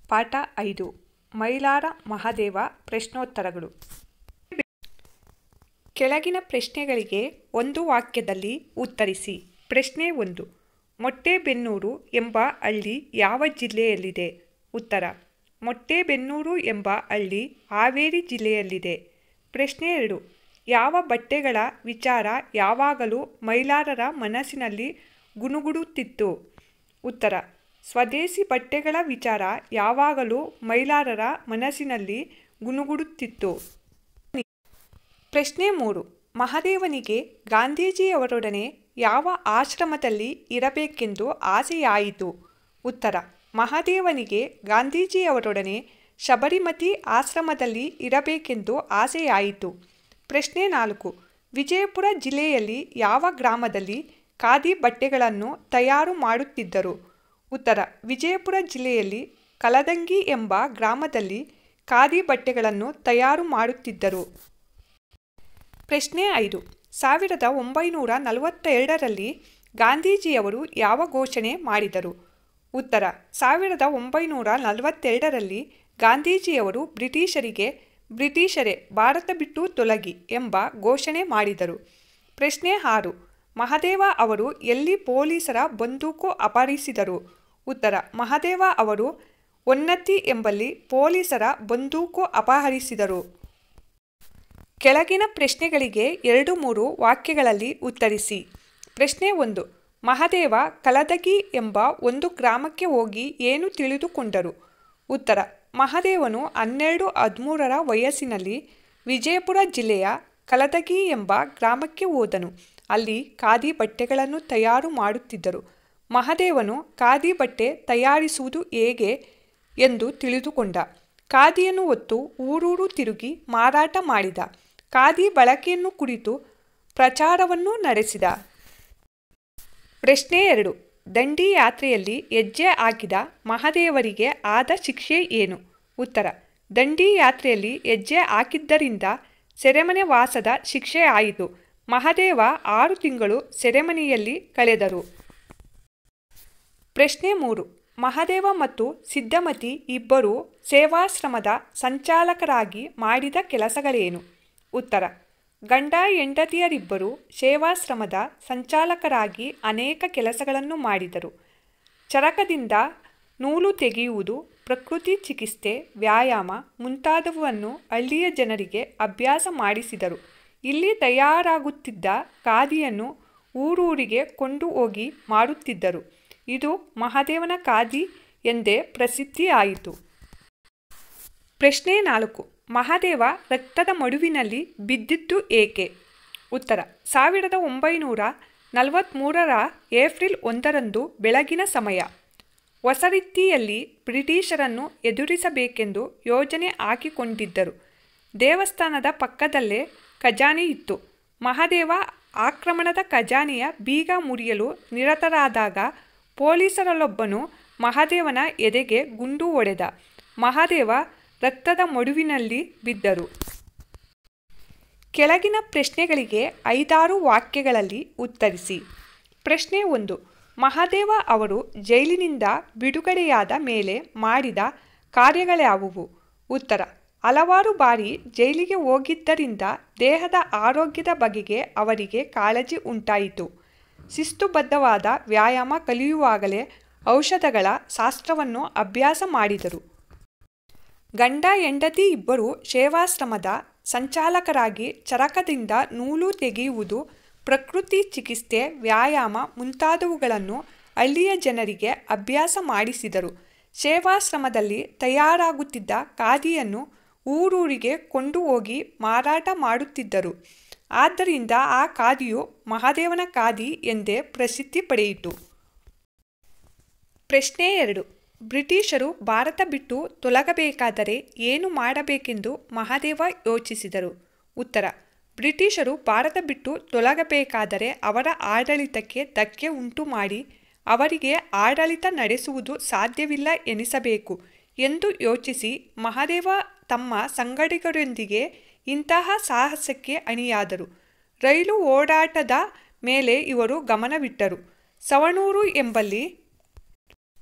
ಪಾಠ ಐದು ಮೈಲಾರ ಮಹದೇವ ಪ್ರಶ್ನೋತ್ತರಗಳು ಕೆಳಗಿನ ಪ್ರಶ್ನೆಗಳಿಗೆ ಒಂದು ವಾಕ್ಯದಲ್ಲಿ ಉತ್ತರಿಸಿ ಪ್ರಶ್ನೆ ಒಂದು ಮೊಟ್ಟೆಬೆನ್ನೂರು ಎಂಬ ಹಳ್ಳಿ ಯಾವ ಜಿಲ್ಲೆಯಲ್ಲಿದೆ ಉತ್ತರ ಮೊಟ್ಟೆಬೆನ್ನೂರು ಎಂಬ ಹಳ್ಳಿ ಹಾವೇರಿ ಜಿಲ್ಲೆಯಲ್ಲಿದೆ ಪ್ರಶ್ನೆ ಎರಡು ಯಾವ ಬಟ್ಟೆಗಳ ವಿಚಾರ ಯಾವಾಗಲೂ ಮೈಲಾರರ ಮನಸ್ಸಿನಲ್ಲಿ ಗುನುಗುಡುತ್ತಿತ್ತು ಉತ್ತರ ಸ್ವದೇಶಿ ಬಟ್ಟೆಗಳ ವಿಚಾರ ಯಾವಾಗಲೂ ಮೈಲಾರರ ಮನಸ್ಸಿನಲ್ಲಿ ಗುನುಗುಡುತ್ತಿತ್ತು ಪ್ರಶ್ನೆ ಮೂರು ಮಹದೇವನಿಗೆ ಗಾಂಧೀಜಿಯವರೊಡನೆ ಯಾವ ಆಶ್ರಮದಲ್ಲಿ ಇರಬೇಕೆಂದು ಆಸೆಯಾಯಿತು ಉತ್ತರ ಮಹದೇವನಿಗೆ ಗಾಂಧೀಜಿಯವರೊಡನೆ ಶಬರಿಮತಿ ಆಶ್ರಮದಲ್ಲಿ ಇರಬೇಕೆಂದು ಆಸೆಯಾಯಿತು ಪ್ರಶ್ನೆ ನಾಲ್ಕು ವಿಜಯಪುರ ಜಿಲ್ಲೆಯಲ್ಲಿ ಯಾವ ಗ್ರಾಮದಲ್ಲಿ ಖಾದಿ ಬಟ್ಟೆಗಳನ್ನು ತಯಾರು ಮಾಡುತ್ತಿದ್ದರು ಉತ್ತರ ವಿಜಯಪುರ ಜಿಲ್ಲೆಯಲ್ಲಿ ಕಲದಂಗಿ ಎಂಬ ಗ್ರಾಮದಲ್ಲಿ ಖಾದಿ ಬಟ್ಟೆಗಳನ್ನು ತಯಾರು ಮಾಡುತ್ತಿದ್ದರು ಪ್ರಶ್ನೆ ಐದು ಸಾವಿರದ ಒಂಬೈನೂರ ನಲವತ್ತೆರಡರಲ್ಲಿ ಗಾಂಧೀಜಿಯವರು ಯಾವ ಘೋಷಣೆ ಮಾಡಿದರು ಉತ್ತರ ಸಾವಿರದ ಒಂಬೈನೂರ ನಲವತ್ತೆರಡರಲ್ಲಿ ಗಾಂಧೀಜಿಯವರು ಬ್ರಿಟಿಷರಿಗೆ ಬ್ರಿಟಿಷರೇ ಭಾರತ ಬಿಟ್ಟು ತೊಲಗಿ ಎಂಬ ಘೋಷಣೆ ಮಾಡಿದರು ಪ್ರಶ್ನೆ ಆರು ಮಹದೇವ ಅವರು ಎಲ್ಲಿ ಪೊಲೀಸರ ಬಂದೂಕು ಅಪಹರಿಸಿದರು ಉತ್ತರ ಮಹದೇವ ಅವರು ಒನ್ನತಿ ಎಂಬಲ್ಲಿ ಪೊಲೀಸರ ಬಂದೂಕು ಅಪಹರಿಸಿದರು ಕೆಳಗಿನ ಪ್ರಶ್ನೆಗಳಿಗೆ ಎರಡು ಮೂರು ವಾಕ್ಯಗಳಲ್ಲಿ ಉತ್ತರಿಸಿ ಪ್ರಶ್ನೆ ಒಂದು ಮಹದೇವ ಕಲದಗಿ ಎಂಬ ಒಂದು ಗ್ರಾಮಕ್ಕೆ ಹೋಗಿ ಏನು ತಿಳಿದುಕೊಂಡರು ಉತ್ತರ ಮಹದೇವನು ಹನ್ನೆರಡು ಹದಿಮೂರರ ವಯಸ್ಸಿನಲ್ಲಿ ವಿಜಯಪುರ ಜಿಲ್ಲೆಯ ಕಲದಗಿ ಎಂಬ ಗ್ರಾಮಕ್ಕೆ ಹೋದನು ಅಲ್ಲಿ ಖಾದಿ ಬಟ್ಟೆಗಳನ್ನು ತಯಾರು ಮಾಡುತ್ತಿದ್ದರು ಮಹದೇವನು ಖಾದಿ ಬಟ್ಟೆ ತಯಾರಿಸುವುದು ಹೇಗೆ ಎಂದು ತಿಳಿದುಕೊಂಡ ಖಾದಿಯನ್ನು ಹೊತ್ತು ಊರೂರು ತಿರುಗಿ ಮಾರಾಟ ಮಾಡಿದ ಖಾದಿ ಬಳಕೆಯನ್ನು ಕುರಿತು ಪ್ರಚಾರವನ್ನು ನಡೆಸಿದ ಪ್ರಶ್ನೆ ಎರಡು ದಂಡಿ ಯಾತ್ರೆಯಲ್ಲಿ ಹೆಜ್ಜೆ ಹಾಕಿದ ಮಹದೇವರಿಗೆ ಆದ ಶಿಕ್ಷೆ ಏನು ಉತ್ತರ ದಂಡಿ ಯಾತ್ರೆಯಲ್ಲಿ ಹೆಜ್ಜೆ ಹಾಕಿದ್ದರಿಂದ ಸೆರೆಮನೆ ವಾಸದ ಶಿಕ್ಷೆ ಆಯಿತು ಮಹದೇವ ಆರು ತಿಂಗಳು ಸೆರೆಮನೆಯಲ್ಲಿ ಕಳೆದರು ಪ್ರಶ್ನೆ ಮೂರು ಮಹದೇವ ಮತ್ತು ಸಿದ್ಧಮತಿ ಇಬ್ಬರು ಸೇವಾಶ್ರಮದ ಸಂಚಾಲಕರಾಗಿ ಮಾಡಿದ ಕೆಲಸಗಳೇನು ಉತ್ತರ ಗಂಡ ಹೆಂಡತಿಯರಿಬ್ಬರು ಸೇವಾಶ್ರಮದ ಸಂಚಾಲಕರಾಗಿ ಅನೇಕ ಕೆಲಸಗಳನ್ನು ಮಾಡಿದರು ಚರಕದಿಂದ ನೂಲು ತೆಗೆಯುವುದು ಪ್ರಕೃತಿ ಚಿಕಿತ್ಸೆ ವ್ಯಾಯಾಮ ಮುಂತಾದವನ್ನು ಹಳ್ಳಿಯ ಜನರಿಗೆ ಅಭ್ಯಾಸ ಮಾಡಿಸಿದರು ಇಲ್ಲಿ ತಯಾರಾಗುತ್ತಿದ್ದ ಖಾದಿಯನ್ನು ಊರೂರಿಗೆ ಕೊಂಡು ಹೋಗಿ ಮಾರುತ್ತಿದ್ದರು ಇದು ಮಹಾದೇವನ ಖಾದಿ ಎಂದೇ ಪ್ರಸಿದ್ಧಿಯಾಯಿತು ಪ್ರಶ್ನೆ ನಾಲ್ಕು ಮಹಾದೇವ ರಕ್ತದ ಮಡುವಿನಲ್ಲಿ ಬಿದ್ದಿದ್ದು ಏಕೆ ಉತ್ತರ ಸಾವಿರದ ಒಂಬೈನೂರ ನಲವತ್ತ್ಮೂರರ ಏಪ್ರಿಲ್ ಒಂದರಂದು ಬೆಳಗಿನ ಸಮಯ ಹೊಸ ರೀತಿಯಲ್ಲಿ ಬ್ರಿಟಿಷರನ್ನು ಎದುರಿಸಬೇಕೆಂದು ಯೋಜನೆ ಹಾಕಿಕೊಂಡಿದ್ದರು ದೇವಸ್ಥಾನದ ಪಕ್ಕದಲ್ಲೇ ಖಜಾನೆ ಇತ್ತು ಮಹಾದೇವ ಆಕ್ರಮಣದ ಖಜಾನೆಯ ಬೀಗ ಮುರಿಯಲು ನಿರತರಾದಾಗ ಪೊಲೀಸರಲ್ಲೊಬ್ಬನು ಮಹಾದೇವನ ಎದೆಗೆ ಗುಂಡು ಹೊಡೆದ ಮಹಾದೇವ ರಕ್ತದ ಮಡುವಿನಲ್ಲಿ ಬಿದ್ದರು ಕೆಳಗಿನ ಪ್ರಶ್ನೆಗಳಿಗೆ ಐದಾರು ವಾಕ್ಯಗಳಲ್ಲಿ ಉತ್ತರಿಸಿ ಪ್ರಶ್ನೆ ಒಂದು ಮಹಾದೇವ ಅವರು ಜೈಲಿನಿಂದ ಬಿಡುಗಡೆಯಾದ ಮೇಲೆ ಮಾಡಿದ ಕಾರ್ಯಗಳ್ಯಾವುವು ಉತ್ತರ ಹಲವಾರು ಬಾರಿ ಜೈಲಿಗೆ ಹೋಗಿದ್ದರಿಂದ ದೇಹದ ಆರೋಗ್ಯದ ಬಗೆಗೆ ಅವರಿಗೆ ಕಾಳಜಿ ಉಂಟಾಯಿತು ಶಿಸ್ತುಬದ್ಧವಾದ ವ್ಯಾಯಾಮ ಕಲಿಯುವಾಗಲೇ ಔಷಧಗಳ ಶಾಸ್ತ್ರವನ್ನು ಅಭ್ಯಾಸ ಮಾಡಿದರು ಗಂಡ ಹೆಂಡತಿ ಇಬ್ಬರು ಸೇವಾಶ್ರಮದ ಸಂಚಾಲಕರಾಗಿ ಚರಕದಿಂದ ನೂಲು ತೆಗೆಯುವುದು ಪ್ರಕೃತಿ ಚಿಕಿತ್ಸೆ ವ್ಯಾಯಾಮ ಮುಂತಾದವುಗಳನ್ನು ಹಳ್ಳಿಯ ಜನರಿಗೆ ಅಭ್ಯಾಸ ಮಾಡಿಸಿದರು ಸೇವಾಶ್ರಮದಲ್ಲಿ ತಯಾರಾಗುತ್ತಿದ್ದ ಖಾದಿಯನ್ನು ಊರೂರಿಗೆ ಕೊಂಡು ಹೋಗಿ ಮಾರಾಟ ಮಾಡುತ್ತಿದ್ದರು ಆದ್ದರಿಂದ ಆ ಖಾದಿಯು ಮಹಾದೇವನ ಖಾದಿ ಎಂದೇ ಪ್ರಸಿದ್ಧಿ ಪಡೆಯಿತು ಪ್ರಶ್ನೆ ಎರಡು ಬ್ರಿಟಿಷರು ಭಾರತ ಬಿಟ್ಟು ತೊಲಗಬೇಕಾದರೆ ಏನು ಮಾಡಬೇಕೆಂದು ಮಹಾದೇವ ಯೋಚಿಸಿದರು ಉತ್ತರ ಬ್ರಿಟಿಷರು ಭಾರತ ಬಿಟ್ಟು ತೊಲಗಬೇಕಾದರೆ ಅವರ ಆಡಳಿತಕ್ಕೆ ಧಕ್ಕೆ ಉಂಟು ಮಾಡಿ ಅವರಿಗೆ ಆಡಳಿತ ನಡೆಸುವುದು ಸಾಧ್ಯವಿಲ್ಲ ಎನಿಸಬೇಕು ಎಂದು ಯೋಚಿಸಿ ಮಹಾದೇವ ತಮ್ಮ ಸಂಗಡಿಗರೊಂದಿಗೆ ಇಂತಹ ಸಾಹಸಕ್ಕೆ ಅಣಿಯಾದರು ರೈಲು ಓಡಾಟದ ಮೇಲೆ ಇವರು ಗಮನವಿಟ್ಟರು ಸವಣೂರು ಎಂಬಲ್ಲಿ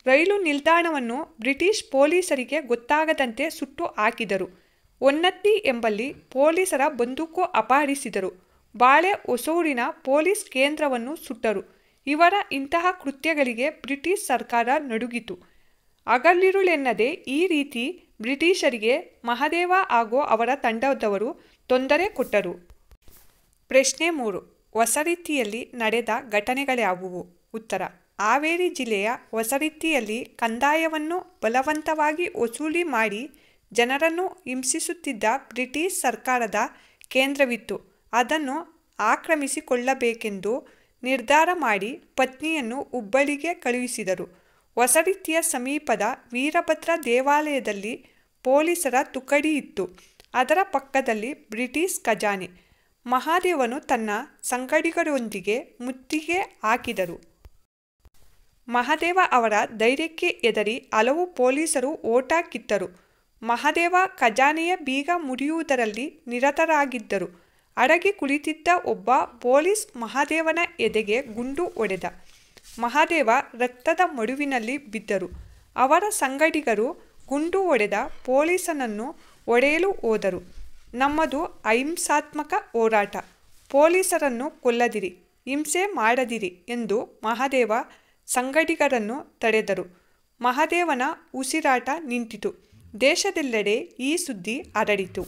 ರೈಲು ನಿಲ್ದಾಣವನ್ನು ಬ್ರಿಟಿಷ್ ಪೊಲೀಸರಿಗೆ ಗೊತ್ತಾಗದಂತೆ ಸುಟ್ಟು ಹಾಕಿದರು ಒನ್ನತ್ತಿ ಎಂಬಲ್ಲಿ ಪೊಲೀಸರ ಬಂದೂಕು ಅಪಹರಿಸಿದರು ಬಾಳೆ ಹೊಸೂರಿನ ಪೊಲೀಸ್ ಕೇಂದ್ರವನ್ನು ಸುಟ್ಟರು ಇವರ ಇಂತಹ ಕೃತ್ಯಗಳಿಗೆ ಬ್ರಿಟಿಷ್ ಸರ್ಕಾರ ನಡುಗಿತು ಹಗಲಿರುಳೆನ್ನದೆ ಈ ರೀತಿ ಬ್ರಿಟಿಷರಿಗೆ ಮಹದೇವ ಹಾಗೂ ಅವರ ತಂಡದವರು ತೊಂದರೆ ಕೊಟ್ಟರು ಪ್ರಶ್ನೆ ಮೂರು ಹೊಸರೀತಿಯಲ್ಲಿ ನಡೆದ ಘಟನೆಗಳ್ಯಾವುವು ಉತ್ತರ ಹಾವೇರಿ ಜಿಲ್ಲೆಯ ಹೊಸರೀತಿಯಲ್ಲಿ ಕಂದಾಯವನ್ನು ಬಲವಂತವಾಗಿ ವಸೂಲಿ ಮಾಡಿ ಜನರನ್ನು ಹಿಂಸಿಸುತ್ತಿದ್ದ ಬ್ರಿಟಿಷ್ ಸರ್ಕಾರದ ಕೇಂದ್ರವಿತ್ತು ಅದನ್ನು ಆಕ್ರಮಿಸಿಕೊಳ್ಳಬೇಕೆಂದು ನಿರ್ಧಾರ ಮಾಡಿ ಪತ್ನಿಯನ್ನು ಹುಬ್ಬಳ್ಳಿಗೆ ಕಳುಹಿಸಿದರು ಹೊಸರೀತಿಯ ಸಮೀಪದ ವೀರಭದ್ರ ದೇವಾಲಯದಲ್ಲಿ ಪೊಲೀಸರ ತುಕಡಿ ಇತ್ತು ಅದರ ಪಕ್ಕದಲ್ಲಿ ಬ್ರಿಟಿಷ್ ಖಜಾನೆ ಮಹಾದೇವನು ತನ್ನ ಸಂಗಡಿಗರೊಂದಿಗೆ ಮುತ್ತಿಗೆ ಹಾಕಿದರು ಮಹಾದೇವ ಅವರ ಧೈರ್ಯಕ್ಕೆ ಎದರಿ ಹಲವು ಪೊಲೀಸರು ಓಟ ಕಿತ್ತರು ಮಹಾದೇವ ಖಜಾನೆಯ ಬೀಗ ಮುರಿಯುವುದರಲ್ಲಿ ನಿರತರಾಗಿದ್ದರು ಅಡಗಿ ಕುಳಿತಿದ್ದ ಒಬ್ಬ ಪೊಲೀಸ್ ಮಹಾದೇವನ ಎದೆಗೆ ಗುಂಡು ಹೊಡೆದ ಮಹಾದೇವ ರಕ್ತದ ಮಡುವಿನಲ್ಲಿ ಬಿದ್ದರು ಅವರ ಸಂಗಡಿಗರು ಗುಂಡು ಹೊಡೆದ ಪೊಲೀಸನನ್ನು ಹೊಡೆಯಲು ಹೋದರು ನಮ್ಮದು ಅಹಿಂಸಾತ್ಮಕ ಹೋರಾಟ ಪೊಲೀಸರನ್ನು ಕೊಲ್ಲದಿರಿ ಹಿಂಸೆ ಮಾಡದಿರಿ ಎಂದು ಮಹಾದೇವ ಸಂಗಡಿಗರನ್ನು ತಡೆದರು ಮಹಾದೇವನ ಉಸಿರಾಟ ನಿಂತಿತು ದೇಶದೆಲ್ಲೆಡೆ ಈ ಸುದ್ದಿ ಹರಡಿತು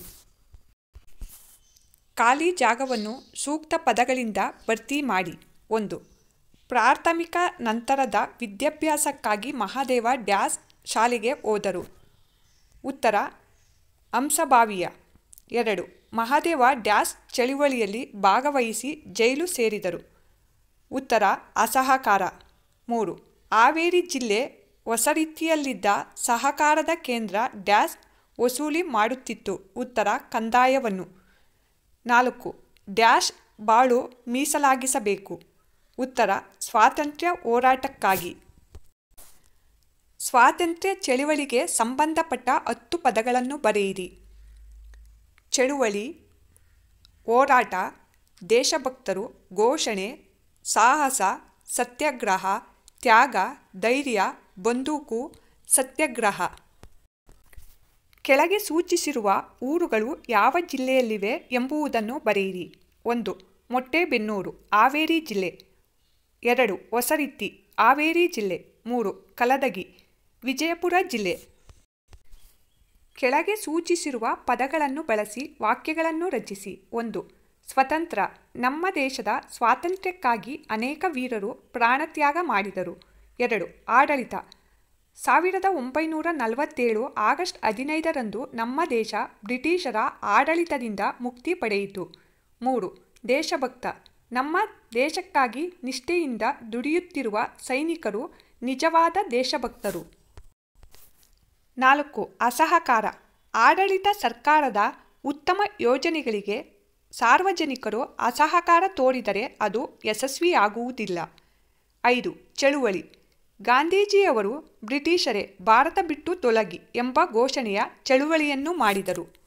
ಖಾಲಿ ಜಾಗವನ್ನು ಸೂಕ್ತ ಪದಗಳಿಂದ ಭರ್ತಿ ಮಾಡಿ ಒಂದು ಪ್ರಾಥಮಿಕ ನಂತರದ ವಿದ್ಯಾಭ್ಯಾಸಕ್ಕಾಗಿ ಮಹಾದೇವ ಡ್ಯಾಸ್ ಶಾಲೆಗೆ ಹೋದರು ಉತ್ತರ ಹಂಸಭಾವಿಯ ಎರಡು ಮಹಾದೇವ ಡ್ಯಾಸ್ ಚಳುವಳಿಯಲ್ಲಿ ಭಾಗವಹಿಸಿ ಜೈಲು ಸೇರಿದರು ಉತ್ತರ ಅಸಹಕಾರ ಮೂರು ಹಾವೇರಿ ಜಿಲ್ಲೆ ಹೊಸರೀತಿಯಲ್ಲಿದ್ದ ಸಹಕಾರದ ಕೇಂದ್ರ ಡ್ಯಾಸ್ ವಸೂಲಿ ಮಾಡುತ್ತಿತ್ತು ಉತ್ತರ ಕಂದಾಯವನ್ನು ನಾಲ್ಕು ಡ್ಯಾಶ್ ಬಾಳು ಮೀಸಲಾಗಿಸಬೇಕು ಉತ್ತರ ಸ್ವಾತಂತ್ರ್ಯ ಹೋರಾಟಕ್ಕಾಗಿ ಸ್ವಾತಂತ್ರ್ಯ ಚಳುವಳಿಗೆ ಸಂಬಂಧಪಟ್ಟ ಹತ್ತು ಪದಗಳನ್ನು ಬರೆಯಿರಿ ಚಳುವಳಿ ಹೋರಾಟ ದೇಶಭಕ್ತರು ಘೋಷಣೆ ಸಾಹಸ ಸತ್ಯಾಗ್ರಹ ತ್ಯಾಗ ಧೈರ್ಯ ಬಂದೂಕು ಸತ್ಯಾಗ್ರಹ ಕೆಳಗೆ ಸೂಚಿಸಿರುವ ಊರುಗಳು ಯಾವ ಜಿಲ್ಲೆಯಲ್ಲಿವೆ ಎಂಬುದನ್ನು ಬರೆಯಿರಿ ಒಂದು ಮೊಟ್ಟೆಬೆನ್ನೂರು ಹಾವೇರಿ ಜಿಲ್ಲೆ ಎರಡು ಹೊಸರೀತಿ ಹಾವೇರಿ ಜಿಲ್ಲೆ ಮೂರು ಕಲದಗಿ ವಿಜಯಪುರ ಜಿಲ್ಲೆ ಕೆಳಗೆ ಸೂಚಿಸಿರುವ ಪದಗಳನ್ನು ಬಳಸಿ ವಾಕ್ಯಗಳನ್ನು ರಚಿಸಿ ಒಂದು ಸ್ವತಂತ್ರ ನಮ್ಮ ದೇಶದ ಸ್ವಾತಂತ್ರ್ಯಕ್ಕಾಗಿ ಅನೇಕ ವೀರರು ಪ್ರಾಣತ್ಯಾಗ ಮಾಡಿದರು ಎರಡು ಆಡಳಿತ ಸಾವಿರದ ಒಂಬೈನೂರ ನಲವತ್ತೇಳು ಆಗಸ್ಟ್ ಹದಿನೈದರಂದು ನಮ್ಮ ದೇಶ ಬ್ರಿಟಿಷರ ಆಡಳಿತದಿಂದ ಮುಕ್ತಿ ಪಡೆಯಿತು ಮೂರು ದೇಶಭಕ್ತ ನಮ್ಮ ದೇಶಕ್ಕಾಗಿ ನಿಷ್ಠೆಯಿಂದ ದುಡಿಯುತ್ತಿರುವ ಸೈನಿಕರು ನಿಜವಾದ ದೇಶಭಕ್ತರು ನಾಲ್ಕು ಅಸಹಕಾರ ಆಡಳಿತ ಸರ್ಕಾರದ ಉತ್ತಮ ಯೋಜನೆಗಳಿಗೆ ಸಾರ್ವಜನಿಕರು ಅಸಹಕಾರ ತೋರಿದರೆ ಅದು ಯಶಸ್ವಿಯಾಗುವುದಿಲ್ಲ ಐದು ಚಳುವಳಿ ಗಾಂಧೀಜಿಯವರು ಬ್ರಿಟಿಷರೇ ಭಾರತ ಬಿಟ್ಟು ತೊಲಗಿ ಎಂಬ ಘೋಷಣೆಯ ಚಳುವಳಿಯನ್ನು ಮಾಡಿದರು